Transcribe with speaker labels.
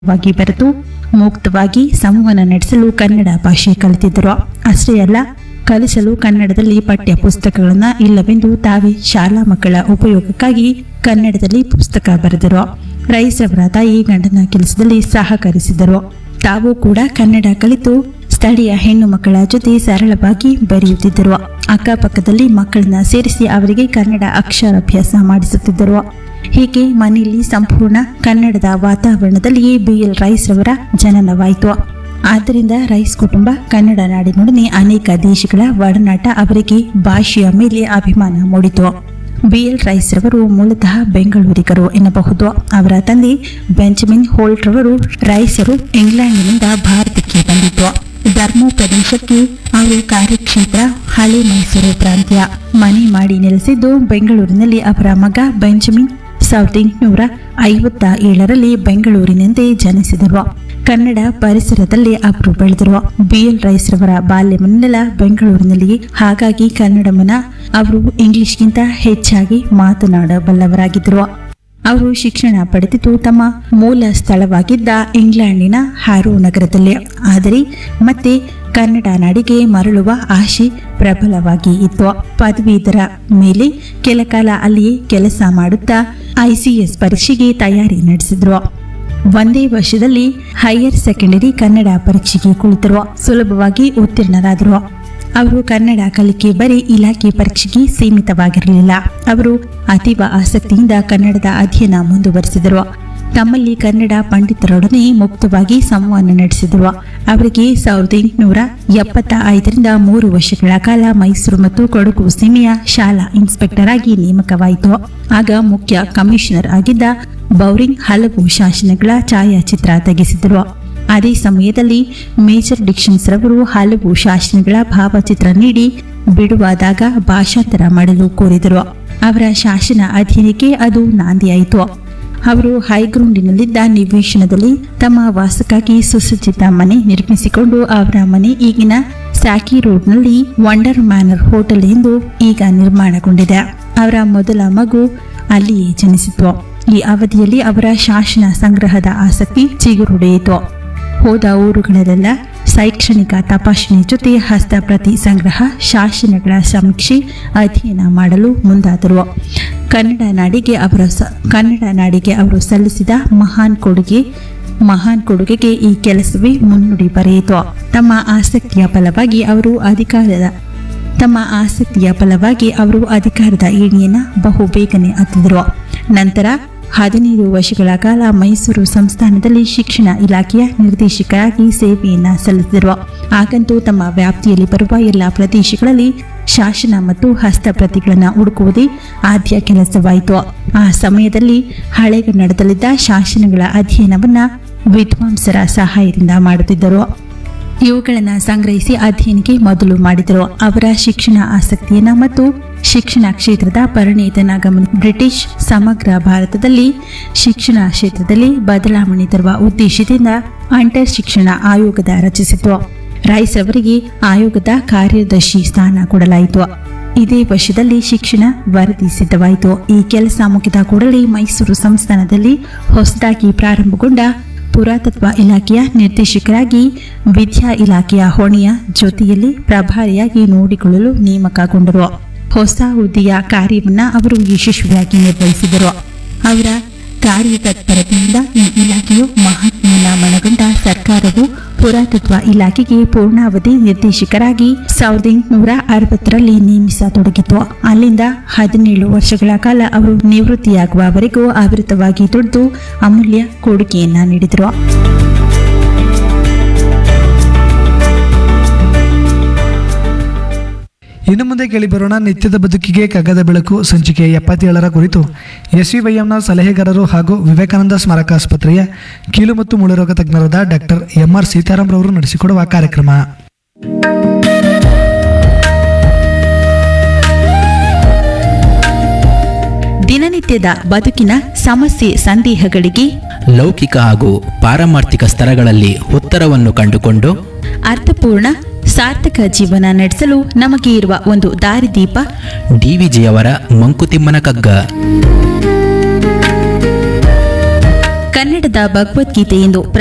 Speaker 1: ವಾಗಿ ಬೆರೆತು ಮುಕ್ತವಾಗಿ ಸಂವಹನ ನಡೆಸಲು ಕನ್ನಡ ಭಾಷೆ ಕಲಿತಿದ್ದರು ಅಷ್ಟೇ ಅಲ್ಲ ಕಲಿಸಲು ಕನ್ನಡದಲ್ಲಿ ಪಠ್ಯ ಪುಸ್ತಕಗಳನ್ನ ಇಲ್ಲವೆಂದು ತಾವೇ ಶಾಲಾ ಮಕ್ಕಳ ಉಪಯೋಗಕ್ಕಾಗಿ ಕನ್ನಡದಲ್ಲಿ ಪುಸ್ತಕ ಬರೆದರು ರೈಸವರ ತಾಯಿ ಗಂಡನ ಕೆಲಸದಲ್ಲಿ ಸಹಕರಿಸಿದರು ತಾವು ಕೂಡ ಕನ್ನಡ ಕಲಿತು ಸ್ಥಳೀಯ ಹೆಣ್ಣು ಮಕ್ಕಳ ಜೊತೆ ಸರಳವಾಗಿ ಬರೆಯುತ್ತಿದ್ದರು ಅಕ್ಕಪಕ್ಕದಲ್ಲಿ ಮಕ್ಕಳನ್ನ ಸೇರಿಸಿ ಅವರಿಗೆ ಕನ್ನಡ ಅಕ್ಷರಾಭ್ಯಾಸ ಮಾಡಿಸುತ್ತಿದ್ದರು ಹೀಗೆ ಮನೆಯಲ್ಲಿ ಸಂಪೂರ್ಣ ಕನ್ನಡದ ವಾತಾವರಣದಲ್ಲಿಯೇ ಬಿ ಎಲ್ ರೈಸ್ ರವರ ಜನನವಾಯಿತು ಆದ್ದರಿಂದ ರೈಸ್ ಕುಟುಂಬ ಕನ್ನಡ ನಾಡಿನೊಡನೆ ಅನೇಕ ದೇಶಗಳ ಒಡನಾಟ ಅವರಿಗೆ ಭಾಷೆಯ ಮೇಲೆ ಅಭಿಮಾನ ಮೂಡಿತು ಬಿ ಎಲ್ ರೈಸ್ ರವರು ಮೂಲತಃ ಬೆಂಗಳೂರಿಗರು ಎನ್ನಬಹುದು ಅವರ ತಂದೆ ಬೆಂಜಮಿನ್ ಹೋಲ್ಟ್ ರವರು ರೈಸರು ಇಂಗ್ಲೆಂಡಿನಿಂದ ಭಾರತಕ್ಕೆ ಬಂದಿದ್ದು ಧರ್ಮ ಪ್ರದೇಶಕ್ಕೆ ಅವರು ಕಾರ್ಯಕ್ಷೇತ್ರ ಹಳೆ ಮೈಸೂರು ಪ್ರಾಂತ್ಯ ಮನೆ ಮಾಡಿ ನೆಲೆಸಿದ್ದು ಬೆಂಗಳೂರಿನಲ್ಲಿ ಅವರ ಮಗ ಬೆಂಜಮಿನ್ ಸಾವಿರದ ಎಂಟುನೂರ ಐವತ್ತ ಏಳರಲ್ಲಿ ಬೆಂಗಳೂರಿನಿಂದ ಜನಿಸಿದರು ಕನ್ನಡ ಪರಿಸರದಲ್ಲಿ ಅವರು ಬೆಳೆದರು ಬಿ ಎಲ್ ರೈಸ್ ರವರ ಬಾಲ್ಯವನ್ನೆಲ್ಲ ಬೆಂಗಳೂರಿನಲ್ಲಿ ಹಾಗಾಗಿ ಕನ್ನಡವನ್ನ ಅವರು ಇಂಗ್ಲಿಷ್ಗಿಂತ ಹೆಚ್ಚಾಗಿ ಮಾತನಾಡಬಲ್ಲವರಾಗಿದ್ದರು ಅವರು ಶಿಕ್ಷಣ ಪಡೆದಿದ್ದು ತಮ್ಮ ಮೂಲ ಸ್ಥಳವಾಗಿದ್ದ ಇಂಗ್ಲೆಂಡಿನ ಹ್ಯಾರೋ ನಗರದಲ್ಲಿ ಆದರೆ ಮತ್ತೆ ಕನ್ನಡ ನಾಡಿಗೆ ಮರಳುವ ಆಶೆ ಪ್ರಬಲವಾಗಿ ಇತ್ತು ಪದವೀಧರ ಮೇಲೆ ಕೆಲ ಕಾಲ ಅಲ್ಲಿಯೇ ಕೆಲಸ ಮಾಡುತ್ತಾ ಐಸಿಎಸ್ ಪರೀಕ್ಷೆಗೆ ತಯಾರಿ ನಡೆಸಿದ್ರು ಒಂದೇ ವರ್ಷದಲ್ಲಿ ಹೈಯರ್ ಸೆಕೆಂಡರಿ ಕನ್ನಡ ಪರೀಕ್ಷೆಗೆ ಕುಳಿತರು ಸುಲಭವಾಗಿ ಉತ್ತೀರ್ಣರಾದರು ಅವರು ಕನ್ನಡ ಕಲಿಕೆ ಬರೀ ಇಲಾಖೆ ಪರೀಕ್ಷೆಗೆ ಸೀಮಿತವಾಗಿರಲಿಲ್ಲ ಅವರು ಅತೀವ ಆಸಕ್ತಿಯಿಂದ ಕನ್ನಡದ ಅಧ್ಯಯನ ಮುಂದುವರೆಸಿದರು ತಮ್ಮಲ್ಲಿ ಕನ್ನಡ ಪಂಡಿತರೊಡನೆ ಮುಕ್ತವಾಗಿ ಸಂವಹನ ನಡೆಸಿದರು ಅವರಿಗೆ ಸಾವಿರದ ಎಂಟುನೂರ ಎಪ್ಪತ್ತ ಐದರಿಂದ ಮೂರು ವರ್ಷಗಳ ಕಾಲ ಮೈಸೂರು ಮತ್ತು ಕೊಡಗು ಸೀಮೆಯ ಶಾಲಾ ಇನ್ಸ್ಪೆಕ್ಟರ್ ಆಗಿ ನೇಮಕವಾಯಿತು ಆಗ ಮುಖ್ಯ ಕಮಿಷನರ್ ಆಗಿದ್ದ ಬೌರಿಂಗ್ ಹಲವು ಶಾಸನಗಳ ಛಾಯಾಚಿತ್ರ ತೆಗೆಸಿದರು ಅದೇ ಸಮಯದಲ್ಲಿ ಮೇಜರ್ ಡಿಕ್ಷನ್ಸ್ ರವರು ಹಲವು ಶಾಸನಗಳ ಭಾವಚಿತ್ರ ನೀಡಿ ಬಿಡುವಾದಾಗ ಭಾಷಾಂತರ ಮಾಡಲು ಕೋರಿದರು ಅವರ ಶಾಸನ ಅಧ್ಯಯನಕ್ಕೆ ಅದು ನಾಂದಿಯಾಯಿತು ಅವರು ಹೈಗ್ರೌಂಡಿನಲ್ಲಿದ್ದ ನಿವೇಶನದಲ್ಲಿ ತಮ್ಮ ವಾಸಕ್ಕಾಗಿ ಸುಸಜ್ಜಿತ ಮನೆ ನಿರ್ಮಿಸಿಕೊಂಡು ಅವರ ಮನೆ ಈಗಿನ ಸ್ಯಾಕಿ ರೋಡ್ನಲ್ಲಿ ವಂಡರ್ ಮ್ಯಾನರ್ ಹೋಟೆಲ್ ಎಂದು ಈಗ ನಿರ್ಮಾಣಗೊಂಡಿದೆ ಅವರ ಮೊದಲ ಮಗು ಅಲ್ಲಿಯೇ ಜನಿಸಿತು ಈ ಅವಧಿಯಲ್ಲಿ ಅವರ ಶಾಸನ ಸಂಗ್ರಹದ ಆಸಕ್ತಿ ಚಿಗುರುಡೆಯಿತು ಹೋದ ಊರುಗಳಲ್ಲೆಲ್ಲ ಶೈಕ್ಷಣಿಕ ತಪಾಸಣೆ ಜೊತೆ ಹಸ್ತಪ್ರತಿ ಸಂಗ್ರಹ ಶಾಸನಗಳ ಸಮೀಕ್ಷೆ ಅಧ್ಯಯನ ಮಾಡಲು ಮುಂದಾದರು ಕನ್ನಡ ನಾಡಿಗೆ ಅವರ ಸ ಕನ್ನಡ ನಾಡಿಗೆ ಅವರು ಸಲ್ಲಿಸಿದ ಮಹಾನ್ ಕೊಡುಗೆ ಮಹಾನ್ ಕೊಡುಗೆಗೆ ಈ ಕೆಲಸವೇ ಮುನ್ನುಡಿ ಬರೆಯಿತು ತಮ್ಮ ಆಸಕ್ತಿಯ ಫಲವಾಗಿ ಅವರು ಅಧಿಕಾರದ ತಮ್ಮ ಆಸಕ್ತಿಯ ಫಲವಾಗಿ ಅವರು ಅಧಿಕಾರದ ಏಣಿಯನ್ನ ಬಹು ಬೇಗನೆ ಹತ್ತಿದರು ನಂತರ ಹದಿನೈದು ವರ್ಷಗಳ ಕಾಲ ಮೈಸೂರು ಸಂಸ್ಥಾನದಲ್ಲಿ ಶಿಕ್ಷಣ ಇಲಾಖೆಯ ನಿರ್ದೇಶಕರಾಗಿ ಸೇವೆಯನ್ನ ಸಲ್ಲಿಸಿದರು ಆಗಂತೂ ತಮ್ಮ ವ್ಯಾಪ್ತಿಯಲ್ಲಿ ಬರುವ ಎಲ್ಲ ಪ್ರದೇಶಗಳಲ್ಲಿ ಶಾಸನ ಮತ್ತು ಹಸ್ತಪ್ರತಿಗಳನ್ನು ಹುಡುಕುವುದೇ ಆದ್ಯ ಕೆಲಸವಾಯಿತು ಆ ಸಮಯದಲ್ಲಿ ಹಳೆಗನ್ನಡದಲ್ಲಿದ್ದ ಶಾಸನಗಳ ಅಧ್ಯಯನವನ್ನ ವಿದ್ವಾಂಸರ ಸಹಾಯದಿಂದ ಮಾಡುತ್ತಿದ್ದರು ಇವುಗಳನ್ನು ಸಂಗ್ರಹಿಸಿ ಅಧ್ಯಯನಕ್ಕೆ ಮೊದಲು ಮಾಡಿದರು ಅವರ ಶಿಕ್ಷಣ ಆಸಕ್ತಿಯನ್ನ ಮತ್ತು ಶಿಕ್ಷಣ ಕ್ಷೇತ್ರದ ಪರಿಣಿತನ ಗಮನ ಬ್ರಿಟಿಷ್ ಸಮಗ್ರ ಭಾರತದಲ್ಲಿ ಶಿಕ್ಷಣ ಕ್ಷೇತ್ರದಲ್ಲಿ ಬದಲಾವಣೆ ತರುವ ಉದ್ದೇಶದಿಂದ ಅಂಟರ್ ಶಿಕ್ಷಣ ಆಯೋಗದ ರಚಿಸಿತು ರೈಸ್ ಅವರಿಗೆ ಆಯೋಗದ ಕಾರ್ಯದರ್ಶಿ ಸ್ಥಾನ ಕೊಡಲಾಯಿತು ಇದೇ ವರ್ಷದಲ್ಲಿ ಶಿಕ್ಷಣ ವರದಿ ಸಿದ್ಧವಾಯಿತು ಈ ಕೆಲಸ ಮುಗಿದ ಕೂಡಲೇ ಮೈಸೂರು ಸಂಸ್ಥಾನದಲ್ಲಿ ಹೊಸದಾಗಿ ಪ್ರಾರಂಭಗೊಂಡ ಪುರಾತತ್ವ ಇಲಾಖೆಯ ನಿರ್ದೇಶಕರಾಗಿ ವಿದ್ಯಾ ಇಲಾಖೆಯ ಹೊಣೆಯ ಜೊತೆಯಲ್ಲಿ ಪ್ರಭಾರಿಯಾಗಿ ನೋಡಿಕೊಳ್ಳಲು ನೇಮಕಗೊಂಡರು ಹೊಸ ಹುದ್ದೆಯ ಕಾರ್ಯವನ್ನ ಅವರು ಯಶಸ್ವಿಯಾಗಿ ನಿರ್ವಹಿಸಿದರು ಅವರ ಕಾರ್ಯತತ್ಪರತೆಯಿಂದ ಈ ಇಲಾಖೆಯು ಮಹಾತ್ಮನ ಮನಗಂಡ ಸರ್ಕಾರವು ಪುರಾತತ್ವ ಇಲಾಖೆಗೆ ಪೂರ್ಣಾವಧಿ ನಿರ್ದೇಶಕರಾಗಿ ಸಾವಿರದ ಎಂಟುನೂರ ಅರವತ್ತರಲ್ಲಿ ನೇಮಿಸತೊಡಗಿತು ಅಲ್ಲಿಂದ ಹದಿನೇಳು ವರ್ಷಗಳ ಕಾಲ ಅವರು ನಿವೃತ್ತಿಯಾಗುವವರೆಗೂ ಅವಿರತವಾಗಿ ದುಡಿದು ಅಮೂಲ್ಯ ಕೊಡುಗೆಯನ್ನ ನೀಡಿದರು
Speaker 2: ಇನ್ನು ಮುಂದೆ ಕೇಳಿಬರೋಣ ನಿತ್ಯದ ಬದುಕಿಗೆ ಕಗ್ಗದ ಬೆಳಕು ಸಂಚಿಕೆ ಎಪ್ಪತ್ತೇಳರ ಕುರಿತು ಎಸ್ ವಿ ವೈಎಂನ ಸಲಹೆಗಾರರು ಹಾಗೂ ವಿವೇಕಾನಂದ ಸ್ಮಾರಕ ಆಸ್ಪತ್ರೆಯ ಕೀಲು ಮತ್ತು ಮೂಳೆರೋಗ ತಜ್ಞರಾದ ಡಾಕ್ಟರ್ ಎಂ ಆರ್ ಸೀತಾರಾಮ್ ರವರು ನಡೆಸಿಕೊಡುವ ಕಾರ್ಯಕ್ರಮ
Speaker 1: ದಿನನಿತ್ಯದ ಬದುಕಿನ ಸಮಸ್ಯೆ ಸಂದೇಹಗಳಿಗೆ
Speaker 3: ಲೌಕಿಕ ಹಾಗೂ ಪಾರಮಾರ್ಥಿಕ ಸ್ತರಗಳಲ್ಲಿ ಉತ್ತರವನ್ನು ಕಂಡುಕೊಂಡು
Speaker 1: ಅರ್ಥಪೂರ್ಣ ಸಾರ್ಥಕ ಜೀವನ ನಡೆಸಲು ನಮಗೆ ಇರುವ ಒಂದು ದಾರಿದೀಪ
Speaker 3: ಡಿವಿಜಿಯವರ ಮಂಕುತಿಮ್ಮನ ಕಗ್ಗ
Speaker 1: ಕನ್ನಡದ ಭಗವದ್ಗೀತೆ ಎಂದು